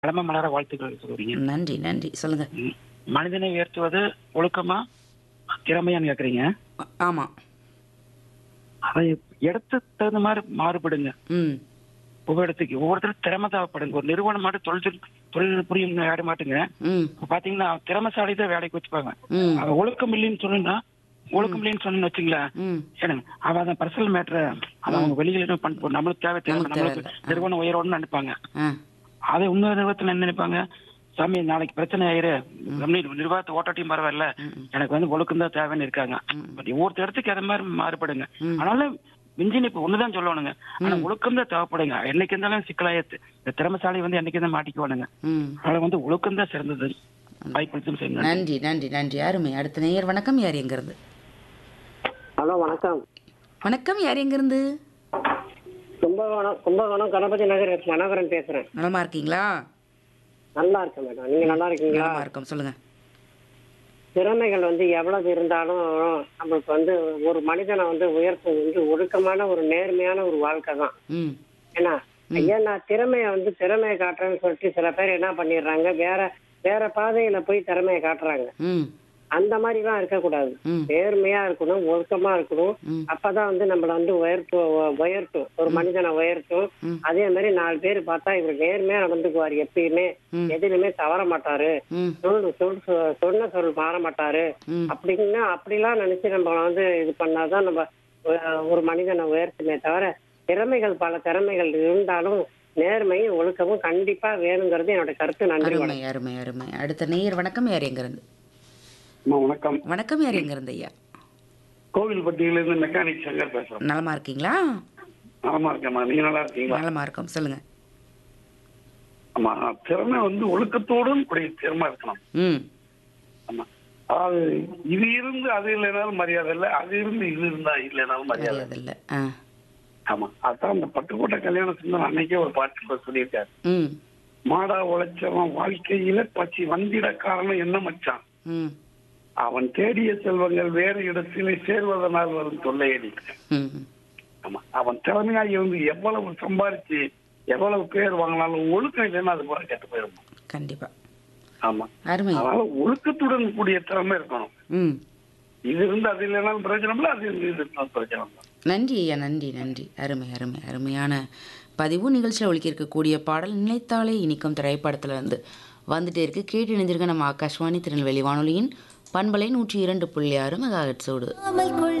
கடமை மலர வாழ்த்துக்கள் சொல்றீங்க நன்றி நன்றி சொல்லுங்க ம். மனிதனை உயர்த்துவது ஒழுக்கமா திறமையான்னு கேக்குறீங்க ஆ- ஆமா அதை இடத்துக்கு தகுந்த மாதிரி மாறுபடுங்க ம் ஒவ்வொரு இடத்துக்கு ஒவ்வொருத்தரும் திறமை தேவைப்படுங்க ஒரு நிறுவனம் மட்டும் தொழில் தொழில் புரியும் வேலை மாட்டுங்க ம் இப்ப பாத்தீங்கன்னா திறமைசாலி தான் வேலைக்கு வச்சுப்பாங்க ம் அவன் ஒழுக்கம் இல்லைன்னு சொன்னா ஒழுக்கம் இல்லைன்னு சொன்னு வச்சுங்களேன் ம் ஏனுங்க அவன் அதான் பர்சனல் மேட்ரு அதை அவங்க வெளியில பண்ண நம்மளுக்கு தேவை தேவை நமக்கு நம்மளுக்கு தேவையில்ல. நிறுவனம் உயரோன்னு நினைப்பாங்க ஆ அதை இன்னொரு நிறுவனத்துல என்ன நினைப்பாங்க சாமி நாளைக்கு பிரச்சனை ஆயிரு கம்பெனி நிர்வாகத்தை ஓட்டாட்டியும் பரவாயில்ல எனக்கு வந்து ஒழுக்கம் தான் தேவைன்னு இருக்காங்க பட் ஒவ்வொருத்த இடத்துக்கு அது மாதிரி மாறுபடுங்க அதனால விஞ்சின் இப்ப ஒண்ணுதான் சொல்லணுங்க ஆனா ஒழுக்கம் தான் தேவைப்படுங்க என்னைக்கு இருந்தாலும் சிக்கலாயத்து இந்த திறமசாலி வந்து என்னைக்கு தான் மாட்டிக்குவானுங்க ம் அதனால வந்து ஒழுக்கம் தான் சிறந்தது வாய்ப்பு செய்யுங்க நன்றி நன்றி நன்றி அருமை அடுத்த நேயர் வணக்கம் யார் எங்கிருந்து ஹலோ வணக்கம் வணக்கம் யார் எங்கிருந்து கும்பகோணம் கும்பகோணம் கணபதி நகர் மனோகரன் பேசுறேன் நலமா இருக்கீங்களா நல்லா இருக்கேன் மேடம் நீங்க நல்லா இருக்கீங்களா நலமா இருக்கோம் சொல்லுங்க திறமைகள் வந்து எவ்வளவு இருந்தாலும் நம்மளுக்கு வந்து ஒரு மனிதனை வந்து உயர்த்துவது வந்து ஒழுக்கமான ஒரு நேர்மையான ஒரு வாழ்க்கை தான் ம் ஏன்னா ஐயா நான் திறமையை வந்து திறமையை காட்டுறேன்னு சொல்லிட்டு சில பேர் என்ன பண்ணிடுறாங்க வேற வேற பாதையில போய் திறமையை காட்டுறாங்க ம் அந்த மாதிரிலாம் இருக்கக்கூடாது ம். நேர்மையா இருக்கணும் ஒழுக்கமா இருக்கணும் ம். அப்பதான் வந்து நம்மள வந்து உயர்த்து உயர்த்தும் ஒரு மனிதனை உயர்த்தும் ம். அதே மாதிரி நாலு பேர் பார்த்தா இவர் நேர்மையா நடந்துக்குவார் எப்பயுமே ம். எதுலையுமே தவற மாட்டாரு ம் சொல் சொல் சொ- சொன்ன சொல் மாற மாட்டாரு ம் அப்படின்னு அப்படிலாம் நினைச்சு நம்ம வந்து இது பண்ணாதான் நம்ம அஹ், ஒரு மனிதனை உயர்த்துமே தவிர திறமைகள் பல திறமைகள் இருந்தாலும் நேர்மையும் ஒழுக்கமும் கண்டிப்பா வேணுங்கிறது என்னோட கருத்து நன்றி அருமை அருமை அருமை அடுத்த நேயர் வணக்கம் யார் எங்கிருந்து அம்மா, வணக்கம் வணக்கம் யார் எங்கிருந்து ஐயா கோவில்பட்டியிலிருந்து மெக்கானிக் சங்கர் பேசுறேன் நலமா இருக்கீங்களா நலமா இருக்கேம்மா நீங்க நல்லா இருக்கீங்களா நலமா இருக்கோம் சொல்லுங்க ஆமா திறமை வந்து ஒழுக்கத்தோடும் கூடிய திறமை இருக்கணும் ம் ஆமா அதாவது இது இருந்து அது இல்லைனாலும் மரியாதை இல்லை அது இருந்து இது இருந்தா இல்லைனாலும் மரியாதை தெரியாது இல்ல ஆ ஆமா அதான் அந்த பட்டுக்கோட்டை கல்யாண சுந்தரம் அன்னைக்கே ஒரு பாட்டு சொல்லியிருக்காரு ம் மாடா உழைச்சவன் வாழ்க்கையில பச்சி வந்திட காரணம் என்ன மச்சான் ம் அவன் தேடிய செல்வங்கள் வேறு இடத்திலே சேர்வதனால் வரும் தொல்லையடி ம் ஆமா அவன் திறமையா இருந்து எவ்வளவு சம்பாரிச்சு எவ்வளவு பேர் வாங்கினாலும் ஒழுக்கம் இல்லைன்னா அது போல கெட்டு போயிடும் கண்டிப்பா ஆமா அருமை அதனால ஒழுக்கத்துடன் கூடிய திறமை இருக்கணும் ம் இது இருந்து அது இல்லைனாலும் பிரச்சனை இல்லை அது இருந்து இது இருந்தாலும் பிரச்சனை இல்லை நன்றி ஐயா நன்றி நன்றி அருமை அருமை அருமையான பதிவு நிகழ்ச்சியில் ஒழிக்க இருக்கக்கூடிய பாடல் நினைத்தாலே இனிக்கும் திரைப்படத்துல இருந்து வந்துட்டே இருக்கு கேட்டு இணைந்திருக்க நம்ம ஆகாஷ்வாணி திருநெல்வேலி வானொலியின் பண்பலை நூற்றி இரண்டு புள்ளி ஆறு மெகாஹெட்ஸோடு அமல் கொள்